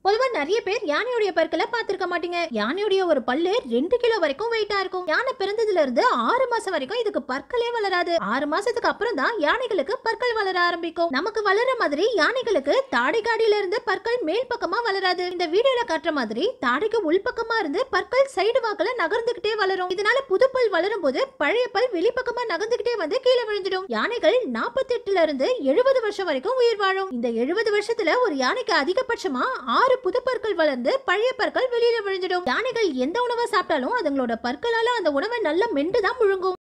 பொதுவா நிறைய பேர் யானையுடைய பற்களை பார்த்திருக்க மாட்டீங்க யானையுடைய ஒரு பல்லு ரெண்டு கிலோ வரைக்கும் வெயிட்டா இருக்கும் யானை பிறந்ததுல இருந்து ஆறு மாசம் வரைக்கும் இதுக்கு பற்களே வளராது ஆறு மாசத்துக்கு அப்புறம் தான் யானைகளுக்கு பற்கள் வளர ஆரம்பிக்கும் நமக்கு வளர மாதிரி யானைகளுக்கு தாடைக்காடியில இருந்து பற்கள் மேல் பக்கமா வளராது இந்த வீடியோல காட்டுற மாதிரி தாடைக்கு உள்பக்கமா இருந்து பற்கள் சைடு வாக்குல நகர்ந்துகிட்டே வளரும் இதனால புது பல் வளரும் போது பழைய பல் வெளிப்பக்கமா நகர்ந்துகிட்டே வந்து கீழே விழுந்துடும் யானைகள் நாற்பத்தி எட்டுல இருந்து எழுபது வருஷம் வரைக்கும் உயிர் வாழும் இந்த எழுபது வருஷத்துல ஒரு யானைக்கு அதிகபட்சமா ஆறு புது பற்கள் வளர்ந்து பழைய பற்கள் வெளியில விழுந்துடும் யானைகள் எந்த உணவை சாப்பிட்டாலும் அதுங்களோட பற்களால அந்த உணவை நல்லா மென்று தான் முழுங்கும்